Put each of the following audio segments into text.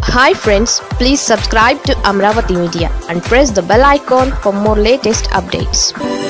hi friends please subscribe to Amaravati media and press the bell icon for more latest updates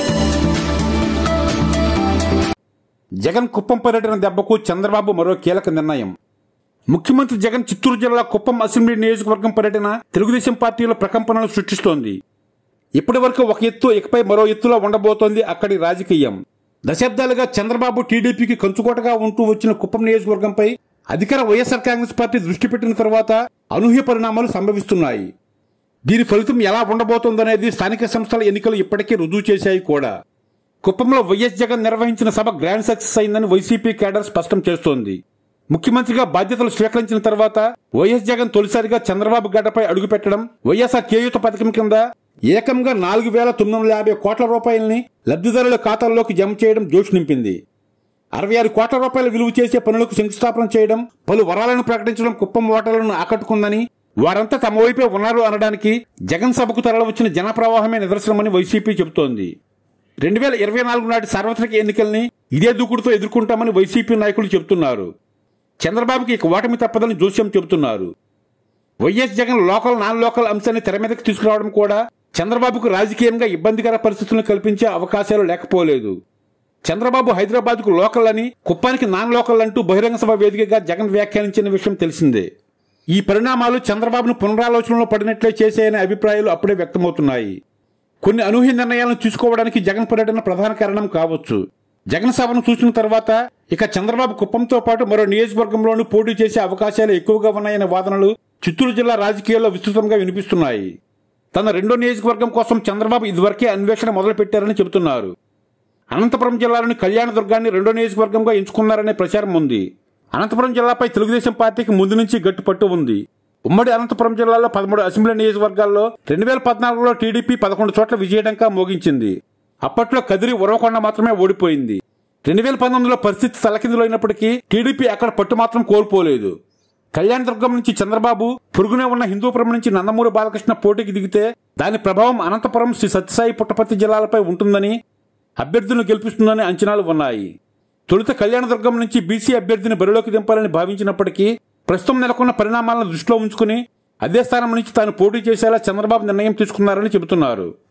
Jagan Kuppam పర్యటన దెబ్బకు చంద్రబాబు మరో కీలక నిర్ణయం ముఖ్యమంత్రి జగన్ చిత్తూరు జిల్లా కుప్పం అసెంబ్లీ నియోజకవర్గం పర్యటన తెలుగుదేశం పార్టీలో ప్రకంపనలు సృష్టిస్తోంది ఇప్పటి వరకు ఒక ఎత్తు ఇకపై మరో ఎత్తులో ఉండబోతోంది అక్కడి రాజకీయం దశాబ్దాలుగా చంద్రబాబు టీడీపీకి కంచుకోటగా ఉంటూ వచ్చిన కుప్పం నియోజకవర్గంపై అధికార వైఎస్ఆర్ కాంగ్రెస్ పార్టీ దృష్టి పెట్టిన తర్వాత అనూహ్య పరిణామాలు సంభవిస్తున్నాయి దీని ఫలితం ఎలా ఉండబోతోందనేది స్థానిక సంస్థల ఎన్నికలు ఇప్పటికే రుజువు చేశాయి కూడా కుప్పంలో వైఎస్ జగన్ నిర్వహించిన సభ గ్రాండ్ సక్సెస్ అయిందని వైసీపీ కేడర్ స్పష్టం చేస్తోంది ముఖ్యమంత్రిగా బాధ్యతలు స్వీకరించిన తర్వాత వైఎస్ జగన్ తొలిసారిగా చంద్రబాబు గడ్డపై అడుగుపెట్టడం వైఎస్ఆర్ చేయూత పథకం కింద ఏకంగా నాలుగు వేల తొమ్మిది వందల యాభై కోట్ల రూపాయలని లబ్ధిదారుల ఖాతాల్లోకి జమ చేయడం జోష్ నింపింది అరవై ఆరు కోట్ల రూపాయల విలువ చేసే పనులకు శంకుస్థాపన చేయడం పలు వరాలను ప్రకటించడం కుప్పం ఓటర్లను ఆకట్టుకుందని వారంతా తమ వైపే ఉన్నారు అనడానికి జగన్ సభకు తరలివచ్చిన జనప్రవాహమే నిదర్శనమని వైసీపీ చెబుతోంది రెండు వేల ఇరవై నాలుగు నాటి సార్వత్రిక ఎన్నికల్ని ఇదే దూకుడుతో ఎదుర్కొంటామని వైసీపీ నాయకులు చెబుతున్నారు చంద్రబాబుకి ఇక ఓటమి తప్పదని జోస్యం చెబుతున్నారు YS Jagan local non local అంశాన్ని తెర మీదకి తీసుకురావడం కూడా చంద్రబాబుకు రాజకీయంగా ఇబ్బందికర పరిస్థితులను కల్పించే అవకాశాలు లేకపోలేదు చంద్రబాబు హైదరాబాద్ కు లోకల్ అని కుప్పానికి నాన్ లోకల్ అంటూ బహిరంగ సభ వేదికగా జగన్ వ్యాఖ్యానించిన విషయం తెలిసిందే ఈ పరిణామాలు చంద్రబాబును పునరాలోచనలో పడినట్లే చేశాయనే అభిప్రాయాలు అప్పుడే వ్యక్తమవుతున్నాయి కొన్ని అనూహ్య నిర్ణయాలను తీసుకోవడానికి జగన్ పర్యటన ప్రధాన కారణం కావచ్చు జగన్ సభను చూసిన తర్వాత ఇక చంద్రబాబు కుప్పంతో పాటు మరో నియోజకవర్గంలోనూ పోటీ చేసే అవకాశాలు ఎక్కువగా ఉన్నాయనే వాదనలు చిత్తూరు జిల్లా రాజకీయాల్లో విస్తృతంగా వినిపిస్తున్నాయి తన రెండో నియోజకవర్గం కోసం చంద్రబాబు ఇదివరకే అన్వేషణ మొదలుపెట్టారని చెబుతున్నారు అనంతపురం జిల్లాలోని కళ్యాణదుర్గాన్ని రెండో నియోజకవర్గంగా ఎంచుకున్నారనే ప్రచారం ఉంది అనంతపురం జిల్లాపై తెలుగుదేశం పార్టీకి ముందు నుంచి గట్టి పట్టు ఉంది ఉమ్మడి అనంతపురం జిల్లాలో పదమూడు అసెంబ్లీ నియోజకవర్గాల్లో రెండు వేల పద్నాలుగులో టీడీపీ పదకొండు చోట్ల విజయడంకా మోగించింది అప్పట్లో కదిరి ఉరవకొండ మాత్రమే ఓడిపోయింది రెండు వేల పంతొమ్మిదిలో పరిస్థితి తలకిందులైనప్పటికీ టీడీపీ అక్కడ పట్టు మాత్రం కోల్పోలేదు కళ్యాణదుర్గం నుంచి చంద్రబాబు పొరుగునే ఉన్న హిందూపురం నుంచి నందమూరి బాలకృష్ణ పోటీకి దిగితే దాని ప్రభావం అనంతపురం శ్రీ సత్యసాయి పుట్టపర్తి జిల్లాలపై ఉంటుందని అభ్యర్థులను గెలిపిస్తుందని అంచనాలు ఉన్నాయి తొలుత కళ్యాణదుర్గం నుంచి బీసీ అభ్యర్థిని బరిలోకి దింపాలని భావించినప్పటికీ ప్రస్తుతం నెలకొన్న పరిణామాలను దృష్టిలో ఉంచుకుని అదే స్థానం నుంచి తాను పోటీ చేసేలా చంద్రబాబు నిర్ణయం తీసుకున్నారని చెబుతున్నారు